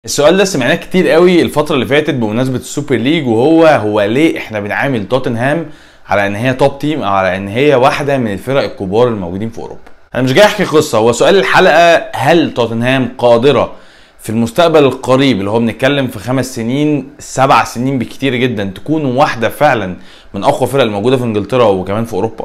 السؤال ده سمعناه كتير قوي الفتره اللي فاتت بمناسبه السوبر ليج وهو هو ليه احنا بنعامل توتنهام على ان هي توب تيم او على ان هي واحده من الفرق الكبار الموجودين في اوروبا انا مش جاي احكي قصه هو سؤال الحلقه هل توتنهام قادره في المستقبل القريب اللي هو بنتكلم في خمس سنين سبع سنين بكتير جدا تكون واحده فعلا من اقوى فرق الموجوده في انجلترا وكمان في اوروبا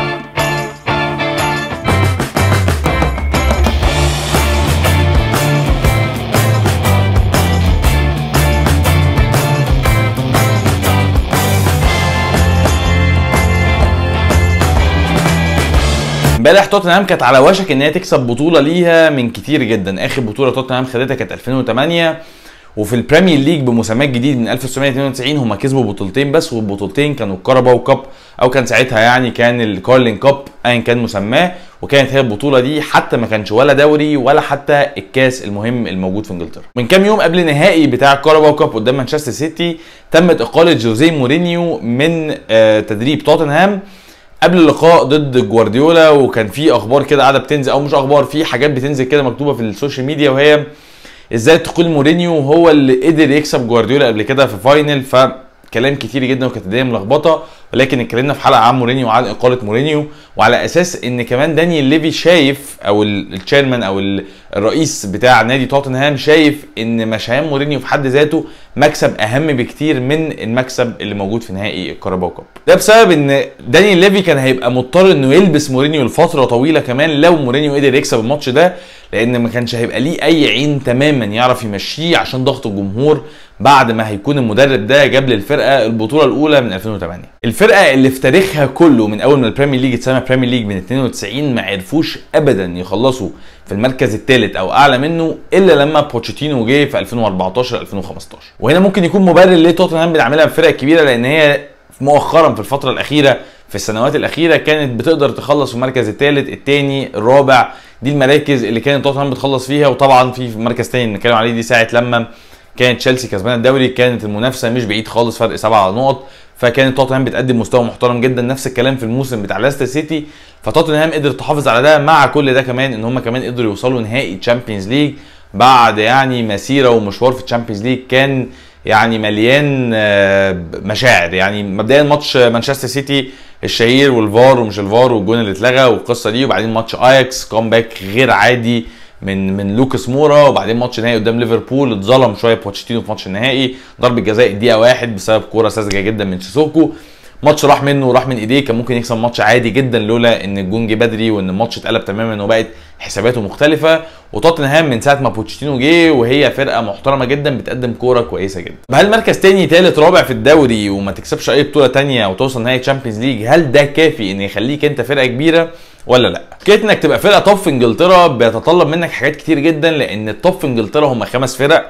امبارح توتنهام كانت على وشك ان هي تكسب بطوله ليها من كتير جدا اخر بطوله توتنهام خدتها كانت 2008 وفي البريمير ليج بمسمى جديد من 1992 هم كسبوا بطولتين بس والبطولتين كانوا الكاراباو كاب او كان ساعتها يعني كان الكارلين كاب ايا كان مسماه وكانت هي البطوله دي حتى ما كانش ولا دوري ولا حتى الكاس المهم الموجود في انجلترا من كام يوم قبل النهائي بتاع الكاراباو كاب قدام مانشستر سيتي تمت اقاله جوزيه مورينيو من آه، تدريب توتنهام قبل اللقاء ضد جوارديولا وكان في اخبار كده قاعده بتنزل او مش اخبار في حاجات بتنزل كده مكتوبه في السوشيال ميديا وهي ازاي تقول مورينيو هو اللي قدر يكسب جوارديولا قبل كده في فاينل فكلام كتير جدا وكانت الدنيا ملخبطه ولكن اتكلمنا في حلقه عن مورينيو وعن اقاله مورينيو وعلى اساس ان كمان دانيال ليفي شايف او التشيرمان او ال- الرئيس بتاع نادي توتنهام شايف ان مشيان مورينيو في حد ذاته مكسب اهم بكتير من المكسب اللي موجود في نهائي الكاراباو كاب ده بسبب ان دانيال ليفي كان هيبقى مضطر انه يلبس مورينيو لفتره طويله كمان لو مورينيو قدر يكسب الماتش ده لان ما كانش هيبقى ليه اي عين تماما يعرف يمشيه عشان ضغط الجمهور بعد ما هيكون المدرب ده جاب للفرقه البطوله الاولى من 2008 الفرقه اللي في تاريخها كله من اول ما البريمير ليج اتسمى بريمير ليج من 92 ما عرفوش ابدا يخلصوا في المركز الثالث او اعلى منه الا لما بوتشيتينو جه في 2014 2015 وهنا ممكن يكون مبرر ليه توتنهام بنعملها بفرق كبيره لان هي مؤخرا في الفتره الاخيره في السنوات الاخيره كانت بتقدر تخلص في المركز الثالث الثاني الرابع دي المراكز اللي كانت توتنهام بتخلص فيها وطبعا في مركز تاني بنتكلم عليه دي ساعه لما كانت تشيلسي كسبانه الدوري كانت المنافسه مش بعيد خالص فرق سبع نقط فكانت توتنهام بتقدم مستوى محترم جدا نفس الكلام في الموسم بتاع لاستر سيتي فتوتنهام قدر تحافظ على ده مع كل ده كمان ان هم كمان قدروا يوصلوا نهائي تشامبيونز ليج بعد يعني مسيره ومشوار في الشامبيونز ليج كان يعني مليان آه، مشاعر يعني مبدئيا ماتش مانشستر سيتي الشهير والفار ومش الفار والجون اللي اتلغى والقصه دي وبعدين ماتش اياكس كومباك غير عادي من من لوكاس مورا وبعدين ماتش نهائي قدام ليفربول اتظلم شويه بوتشيتينو في ماتش النهائي ضربه جزاء الدقيقه واحد بسبب كوره ساذجه جدا من سيسوكو ماتش راح منه وراح من ايديه كان ممكن يكسب ماتش عادي جدا لولا ان الجون جه بدري وان الماتش اتقلب تماما وبقت حساباته مختلفه وتوتنهام من ساعه ما بوتشيتينو جه وهي فرقه محترمه جدا بتقدم كوره كويسه جدا هل مركز تاني تالت رابع في الدوري وما تكسبش اي بطوله تانية وتوصل نهائي تشامبيونز ليج هل ده كافي ان يخليك انت فرقه كبيره ولا لا فكره انك تبقى فرقه توب في انجلترا بيتطلب منك حاجات كتير جدا لان التوب في انجلترا هم خمس فرق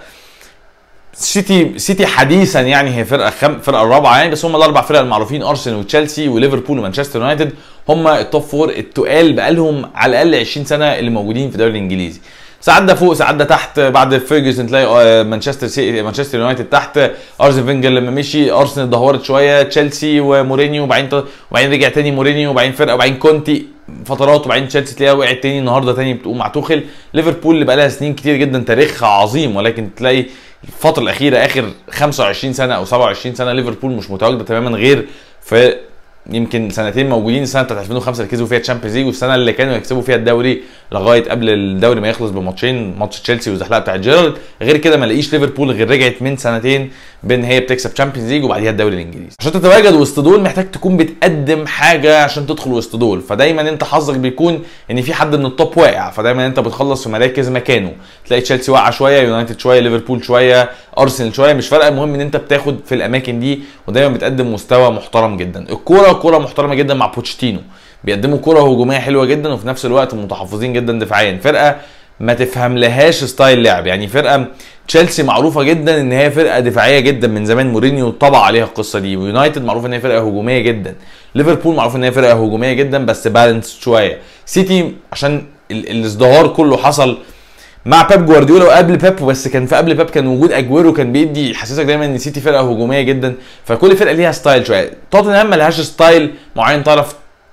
سيتي سيتي حديثا يعني هي فرقه خم فرقه الرابعه يعني بس هم الاربع فرق المعروفين ارسنال وتشيلسي وليفربول ومانشستر يونايتد هم التوب فور التقال بقالهم على الاقل 20 سنه اللي موجودين في الدوري الانجليزي ساعات ده فوق ساعات ده تحت بعد فيرجسون تلاقي آه، مانشستر سي مانشستر يونايتد تحت ارسن فينجر لما مشي ارسنال دهورت شويه تشيلسي ومورينيو وبعدين وبعدين رجع تاني مورينيو وبعدين فرقه وبعدين كونتي فترات وبعدين تشيلسي تلاقيها وقعت تاني النهارده تاني بتقوم مع توخل ليفربول اللي بقى لها سنين كتير جدا تاريخها عظيم ولكن تلاقي الفتره الاخيره اخر 25 سنه او 27 سنه ليفربول مش متواجده تماما غير في يمكن سنتين موجودين السنه بتاعت 2005 اللي كسبوا فيها تشامبيونز ليج والسنه اللي كانوا يكسبوا فيها الدوري لغايه قبل الدوري ما يخلص بماتشين ماتش تشيلسي والزحلقه بتاعت جيرارد غير كده ما لاقيش ليفربول غير رجعت من سنتين بين هي بتكسب تشامبيونز ليج وبعديها الدوري الانجليزي عشان تتواجد وسط دول محتاج تكون بتقدم حاجه عشان تدخل وسط دول فدايما انت حظك بيكون ان في حد من التوب واقع فدايما انت بتخلص في مراكز مكانه تلاقي تشيلسي واقعه شويه يونايتد شويه ليفربول شويه ارسنال شويه مش فارقه المهم ان انت بتاخد في الاماكن دي ودايما بتقدم مستوى محترم جدا الكوره كوره محترمه جدا مع بوتشيتينو بيقدموا كوره هجوميه حلوه جدا وفي نفس الوقت متحفظين جدا دفاعيا فرقه ما تفهم لهاش ستايل لعب يعني فرقه تشيلسي معروفه جدا ان هي فرقه دفاعيه جدا من زمان مورينيو طبع عليها القصه دي ويونايتد معروف ان هي فرقه هجوميه جدا ليفربول معروف ان هي فرقه هجوميه جدا بس بالانس شويه سيتي عشان ال- الازدهار كله حصل مع بيب جوارديولا وقبل بيب بس كان في قبل بيب كان وجود اجويرو كان بيدي يحسسك دايما ان سيتي فرقه هجوميه جدا فكل فرقه ليها ستايل شويه توتنهام ملهاش ستايل معين تعرف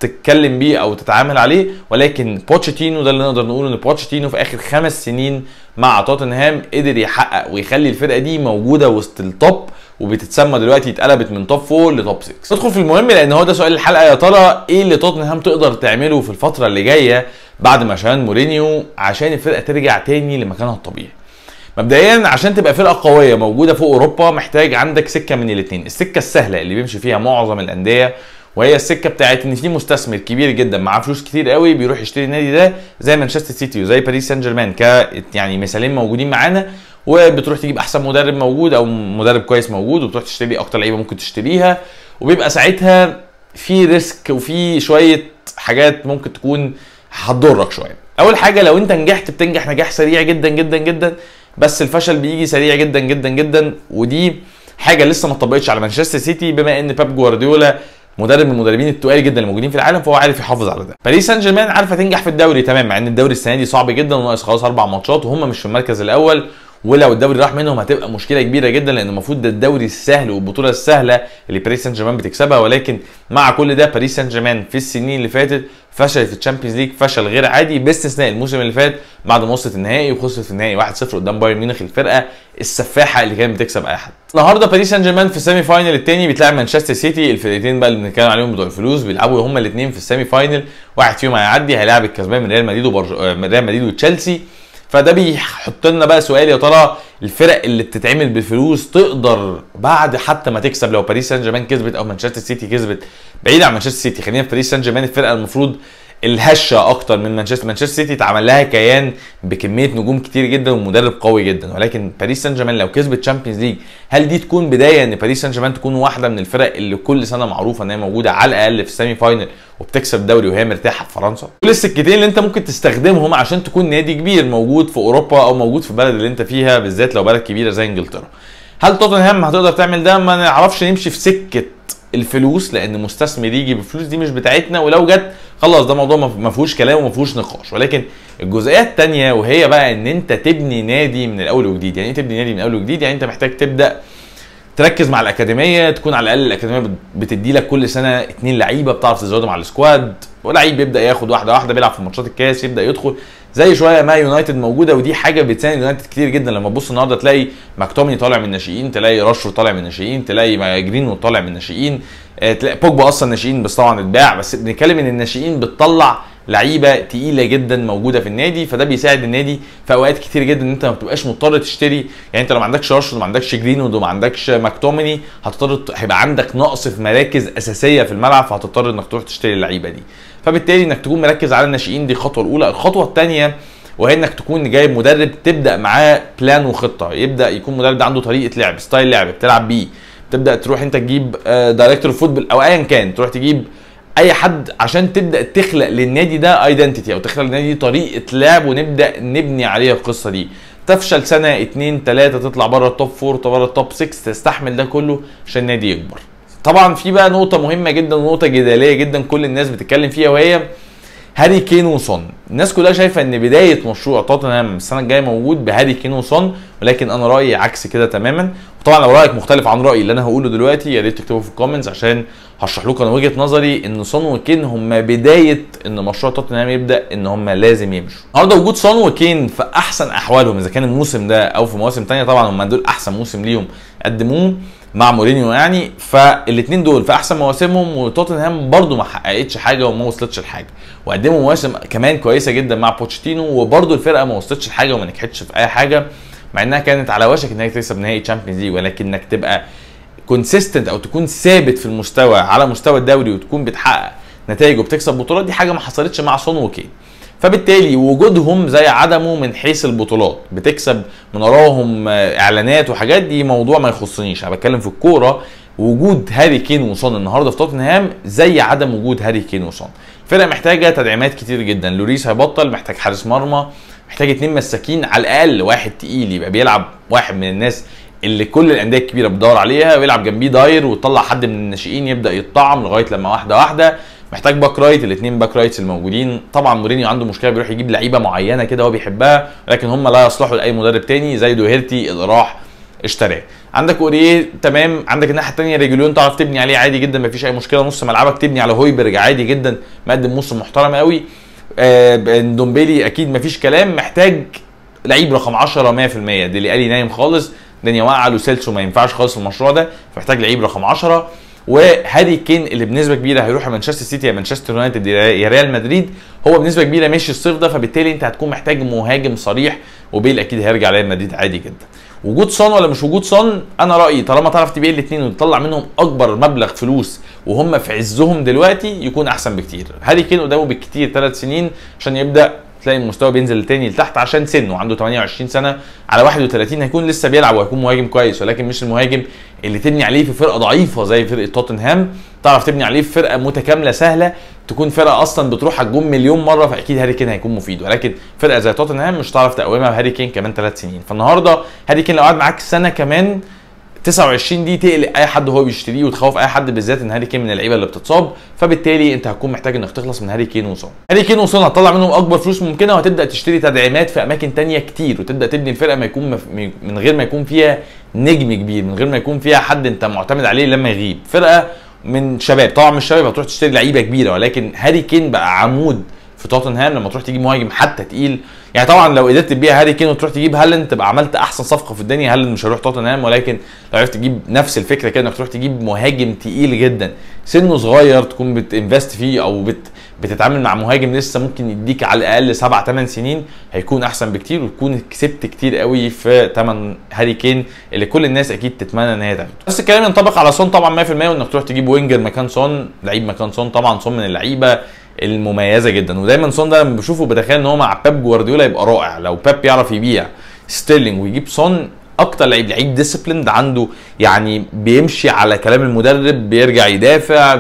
تتكلم بيه او تتعامل عليه ولكن بوتشيتينو ده اللي نقدر نقوله ان بوتشيتينو في اخر خمس سنين مع توتنهام قدر يحقق ويخلي الفرقه دي موجوده وسط التوب وبتتسمى دلوقتي اتقلبت من توب 4 لتوب 6 ندخل في المهم لان هو ده سؤال الحلقه يا ترى ايه اللي توتنهام تقدر تعمله في الفتره اللي جايه بعد ما شان مورينيو عشان الفرقه ترجع تاني لمكانها الطبيعي مبدئيا عشان تبقى فرقه قويه موجوده فوق اوروبا محتاج عندك سكه من الاثنين السكه السهله اللي بيمشي فيها معظم الانديه وهي السكه بتاعت ان في مستثمر كبير جدا معاه فلوس كتير قوي بيروح يشتري النادي ده زي مانشستر سيتي وزي باريس سان جيرمان ك يعني مثالين موجودين معانا وبتروح تجيب احسن مدرب موجود او مدرب كويس موجود وبتروح تشتري اكتر لعيبه ممكن تشتريها وبيبقى ساعتها في ريسك وفي شويه حاجات ممكن تكون هتضرك شويه اول حاجه لو انت نجحت بتنجح نجاح سريع جدا جدا جدا بس الفشل بيجي سريع جدا جدا جدا ودي حاجه لسه ما اتطبقتش على مانشستر سيتي بما ان بيب جوارديولا مدرب من المدربين التقال جدا اللي موجودين في العالم فهو عارف يحافظ على ده باريس سان جيرمان عارفه تنجح في الدوري تمام مع ان الدوري السنه دي صعب جدا وناقص خلاص اربع ماتشات وهم مش في المركز الاول ولو الدوري راح منهم هتبقى مشكله كبيره جدا لان المفروض ده الدوري السهل والبطوله السهله اللي باريس سان جيرمان بتكسبها ولكن مع كل ده باريس سان جيرمان في السنين اللي فاتت فشلت في الشامبيونز ليج فشل غير عادي باستثناء الموسم اللي فات بعد ما وصلت النهائي وخسرت في النهائي 1-0 قدام بايرن ميونخ الفرقه السفاحه اللي كانت بتكسب اي حد. النهارده باريس سان جيرمان في السيمي فاينل الثاني بيتلعب مانشستر سيتي الفرقتين بقى اللي بنتكلم عليهم بتوع الفلوس بيلعبوا هما الاثنين في السيمي فاينل واحد فيهم هيعدي هيلاعب الكسبان من ريال مدريد وبرج... من ريال مدريد وتشيلسي فده بيحط لنا بقى سؤال يا ترى الفرق اللي بتتعمل بالفلوس تقدر بعد حتى ما تكسب لو باريس سان جيرمان كسبت او مانشستر سيتي كسبت بعيد عن مانشستر سيتي خلينا في باريس سان جيرمان الفرقه المفروض الهشه اكتر من مانشستر مانشستر سيتي اتعمل لها كيان بكميه نجوم كتير جدا ومدرب قوي جدا ولكن باريس سان جيرمان لو كسبت تشامبيونز ليج هل دي تكون بدايه ان باريس سان جيرمان تكون واحده من الفرق اللي كل سنه معروفه ان هي موجوده على الاقل في السيمي فاينل وبتكسب الدوري وهي مرتاحه في فرنسا كل السكتين اللي انت ممكن تستخدمهم عشان تكون نادي كبير موجود في اوروبا او موجود في البلد اللي انت فيها بالذات لو بلد كبيره زي انجلترا هل توتنهام هتقدر تعمل ده ما نعرفش نمشي في سكه الفلوس لان مستثمر يجي بالفلوس دي مش بتاعتنا ولو جت خلاص ده موضوع ما فيهوش كلام وما فيهوش نقاش ولكن الجزئيه الثانيه وهي بقى ان انت تبني نادي من الاول وجديد يعني ايه تبني نادي من الاول وجديد يعني انت محتاج تبدا تركز مع الاكاديميه تكون على الاقل الاكاديميه بتدي لك كل سنه اتنين لعيبه بتعرف تزودهم على السكواد ولعيب بيبدا ياخد واحده واحده بيلعب في ماتشات الكاس يبدا يدخل زي شويه ما يونايتد موجوده ودي حاجه بتساند يونايتد كتير جدا لما تبص النهارده تلاقي ماكتومني طالع من الناشئين تلاقي راشفور طالع من الناشئين تلاقي جرين طالع من الناشئين تلاقي بوجبا اصلا ناشئين بس طبعا اتباع بس بنتكلم ان الناشئين بتطلع لعيبه تقيله جدا موجوده في النادي فده بيساعد النادي في اوقات كتير جدا ان انت ما بتبقاش مضطر تشتري يعني انت لو ما عندكش راشفورد وما عندكش جرينوود وما عندكش ماكتوميني هتضطر هيبقى عندك نقص في مراكز اساسيه في الملعب فهتضطر انك تروح تشتري اللعيبه دي فبالتالي انك تكون مركز على الناشئين دي الخطوه الاولى الخطوه الثانيه وهي انك تكون جايب مدرب تبدا معاه بلان وخطه يبدا يكون مدرب ده عنده طريقه لعب ستايل لعب بتلعب بيه تبدا تروح انت تجيب دايركتور فوتبول او ايا كان تروح تجيب اي حد عشان تبدا تخلق للنادي ده ايدنتيتي او تخلق للنادي طريقه لعب ونبدا نبني عليها القصه دي تفشل سنه اتنين تلاته تطلع بره التوب فور بره التوب 6 تستحمل ده كله عشان النادي يكبر طبعا في بقى نقطه مهمه جدا ونقطه جداليه جدا كل الناس بتتكلم فيها وهي هاري كين وصن الناس كلها شايفه ان بدايه مشروع توتنهام السنه الجايه موجود بهاري كين وصن ولكن انا رايي عكس كده تماما وطبعا لو رايك مختلف عن رايي اللي انا هقوله دلوقتي يا ريت تكتبه في الكومنتس عشان هشرح لكم انا وجهه نظري ان صن وكين هم بدايه ان مشروع توتنهام يبدا ان هم لازم يمشوا النهارده وجود صن وكين في احسن احوالهم اذا كان الموسم ده او في مواسم ثانيه طبعا هم دول احسن موسم ليهم قدموه مع مورينيو يعني فالاثنين دول في احسن مواسمهم وتوتنهام برده ما حققتش حاجه وما وصلتش لحاجه وقدموا مواسم كمان كويسه جدا مع بوتشيتينو وبرده الفرقه ما وصلتش لحاجه وما نجحتش في اي حاجه مع انها كانت على وشك ان هي تكسب نهائي تشامبيونز ليج ولكنك تبقى كونسيستنت او تكون ثابت في المستوى على مستوى الدوري وتكون بتحقق نتائج وبتكسب بطولات دي حاجه ما حصلتش مع سون وكين فبالتالي وجودهم زي عدمه من حيث البطولات بتكسب من وراهم اعلانات وحاجات دي موضوع ما يخصنيش انا بتكلم في الكوره وجود هاري كين وصون النهارده في توتنهام زي عدم وجود هاري كين وصون الفرقه محتاجه تدعيمات كتير جدا لوريس هيبطل محتاج حارس مرمى محتاج اتنين مساكين على الاقل واحد تقيل يبقى بيلعب واحد من الناس اللي كل الانديه الكبيره بتدور عليها ويلعب جنبيه داير وتطلع حد من الناشئين يبدا يتطعم لغايه لما واحده واحده محتاج باك رايت الاثنين باك رايتس الموجودين طبعا مورينيو عنده مشكله بيروح يجيب لعيبه معينه كده هو بيحبها لكن هم لا يصلحوا لاي مدرب تاني زي دوهيرتي اللي راح اشتراه عندك اوريه تمام عندك الناحيه الثانيه ريجوليون تعرف تبني عليه عادي جدا مفيش اي مشكله نص ملعبك تبني على هويبرج عادي جدا مقدم موسم محترم قوي آه دومبيلي اكيد مفيش كلام محتاج لعيب رقم 10 100% ديلي الي نايم خالص الدنيا واقعه لوسيلسو ما ينفعش خالص في المشروع ده فمحتاج لعيب رقم 10 وهاري كين اللي بنسبه كبيره هيروح مانشستر سيتي يا مانشستر يونايتد يا ريال مدريد هو بنسبه كبيره ماشي الصيف ده فبالتالي انت هتكون محتاج مهاجم صريح وبيل اكيد هيرجع ريال مدريد عادي جدا وجود صن ولا مش وجود صن انا رايي طالما تعرف تبيع الاثنين وتطلع منهم اكبر مبلغ فلوس وهم في عزهم دلوقتي يكون احسن بكتير هاري كين قدامه بالكتير ثلاث سنين عشان يبدا تلاقي المستوى بينزل تاني لتحت عشان سنه عنده 28 سنه على 31 هيكون لسه بيلعب وهيكون مهاجم كويس ولكن مش المهاجم اللي تبني عليه في فرقه ضعيفه زي فرقه توتنهام تعرف تبني عليه في فرقه متكامله سهله تكون فرقه اصلا بتروح على الجون مليون مره فاكيد هاري كين هيكون مفيد ولكن فرقه زي توتنهام مش هتعرف تقومها بهاري كين كمان ثلاث سنين فالنهارده هاري كين لو قعد معاك سنه كمان 29 دي تقلق اي حد هو بيشتريه وتخوف اي حد بالذات ان هاري كين من اللعيبه اللي بتتصاب فبالتالي انت هتكون محتاج انك تخلص من هاري كين وصون هاري كين وصون هتطلع منهم اكبر فلوس ممكنه وهتبدا تشتري تدعيمات في اماكن تانية كتير وتبدا تبني الفرقه ما يكون مف... من غير ما يكون فيها نجم كبير من غير ما يكون فيها حد انت معتمد عليه لما يغيب فرقه من شباب طبعا مش شباب هتروح تشتري لعيبه كبيره ولكن هاري كين بقى عمود في توتنهام لما تروح تجيب مهاجم حتى تقيل يعني طبعا لو قدرت تبيع هاري كين وتروح تجيب هالاند تبقى عملت احسن صفقه في الدنيا هالاند مش هيروح توتنهام ولكن لو عرفت تجيب نفس الفكره كده انك تروح تجيب مهاجم تقيل جدا سنه صغير تكون بتنفست فيه او بت بتتعامل مع مهاجم لسه ممكن يديك على الاقل سبع ثمان سنين هيكون احسن بكتير وتكون كسبت كتير قوي في ثمن هاري كين اللي كل الناس اكيد تتمنى ان هي تاخده نفس الكلام ينطبق على سون طبعا 100% وانك تروح تجيب وينجر مكان سون لعيب مكان سون طبعا سون من اللعيبه المميزه جدا ودايما سون ده لما بشوفه بتخيل ان هو مع بيب جوارديولا يبقى رائع لو بيب يعرف يبيع ستيرلينج ويجيب سون اكتر لعيب لعيب ديسيبليند عنده يعني بيمشي على كلام المدرب بيرجع يدافع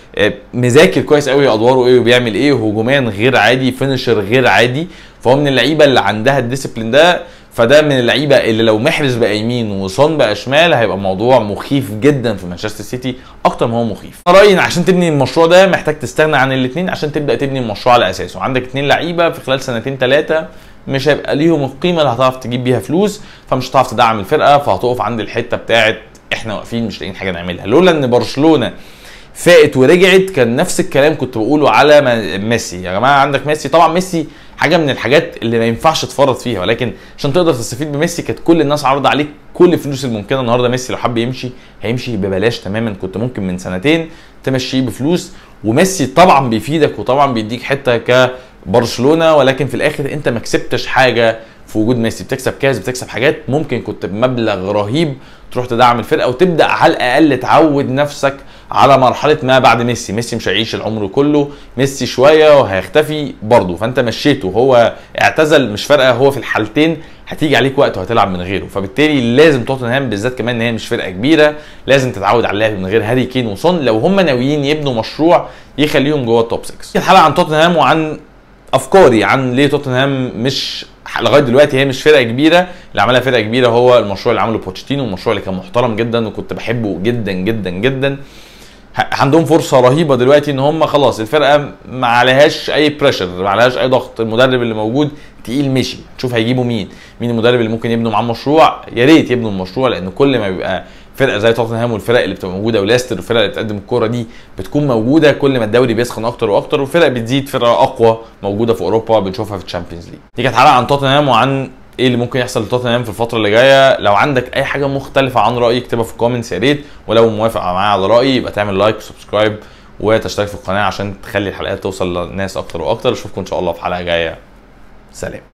مذاكر كويس قوي ادواره ايه وبيعمل ايه هجوميا غير عادي فينشر غير عادي فهو من اللعيبه اللي عندها الديسيبلين ده فده من اللعيبه اللي لو محرز بقى يمين وصون بقى شمال هيبقى موضوع مخيف جدا في مانشستر سيتي اكتر ما هو مخيف انا رايي ان عشان تبني المشروع ده محتاج تستغنى عن الاثنين عشان تبدا تبني المشروع على اساسه عندك اثنين لعيبه في خلال سنتين ثلاثه مش هيبقى ليهم القيمه اللي هتعرف تجيب بيها فلوس فمش هتعرف تدعم الفرقه فهتقف عند الحته بتاعت احنا واقفين مش لاقيين حاجه نعملها لولا ان برشلونه فاقت ورجعت كان نفس الكلام كنت بقوله على ميسي يا جماعه عندك ميسي طبعا ميسي حاجه من الحاجات اللي ما ينفعش تفرط فيها ولكن عشان تقدر تستفيد بميسي كانت كل الناس عارضه عليك كل الفلوس الممكنه النهارده ميسي لو حب يمشي هيمشي ببلاش تماما كنت ممكن من سنتين تمشيه بفلوس وميسي طبعا بيفيدك وطبعا بيديك حته كبرشلونه ولكن في الاخر انت ما كسبتش حاجه في وجود ميسي بتكسب كاس بتكسب حاجات ممكن كنت بمبلغ رهيب تروح تدعم الفرقه وتبدا على الاقل تعود نفسك على مرحله ما بعد ميسي ميسي مش هيعيش العمر كله ميسي شويه وهيختفي برضه فانت مشيته هو اعتزل مش فارقه هو في الحالتين هتيجي عليك وقت وهتلعب من غيره فبالتالي لازم توتنهام بالذات كمان ان هي مش فرقه كبيره لازم تتعود على اللعب من غير هاري كين وصن لو هم ناويين يبنوا مشروع يخليهم جوه التوب 6 الحلقه عن توتنهام وعن افكاري عن ليه توتنهام مش لغايه دلوقتي هي مش فرقه كبيره اللي عملها فرقه كبيره هو المشروع اللي عمله بوتشيتينو المشروع اللي كان محترم جدا وكنت بحبه جدا جدا جدا عندهم فرصه رهيبه دلوقتي ان هم خلاص الفرقه ما عليهاش اي بريشر ما عليهاش اي ضغط المدرب اللي موجود تقيل مشي نشوف هيجيبوا مين مين المدرب اللي ممكن يبنوا معاه مشروع يا ريت يبنوا المشروع لان كل ما بيبقى فرقه زي توتنهام والفرق اللي بتبقى موجوده ولاستر والفرق اللي بتقدم الكوره دي بتكون موجوده كل ما الدوري بيسخن اكتر واكتر والفرق بتزيد فرقه اقوى موجوده في اوروبا بنشوفها في الشامبيونز ليج دي كانت حلقه عن توتنهام وعن ايه اللي ممكن يحصل لتوتنهام في الفتره اللي جايه لو عندك اي حاجه مختلفه عن رايي اكتبها في الكومنتس يا ريت ولو موافق معايا على رايي يبقى تعمل لايك وسبسكرايب وتشترك في القناه عشان تخلي الحلقات توصل للناس اكتر واكتر اشوفكم ان شاء الله في حلقه جايه سلام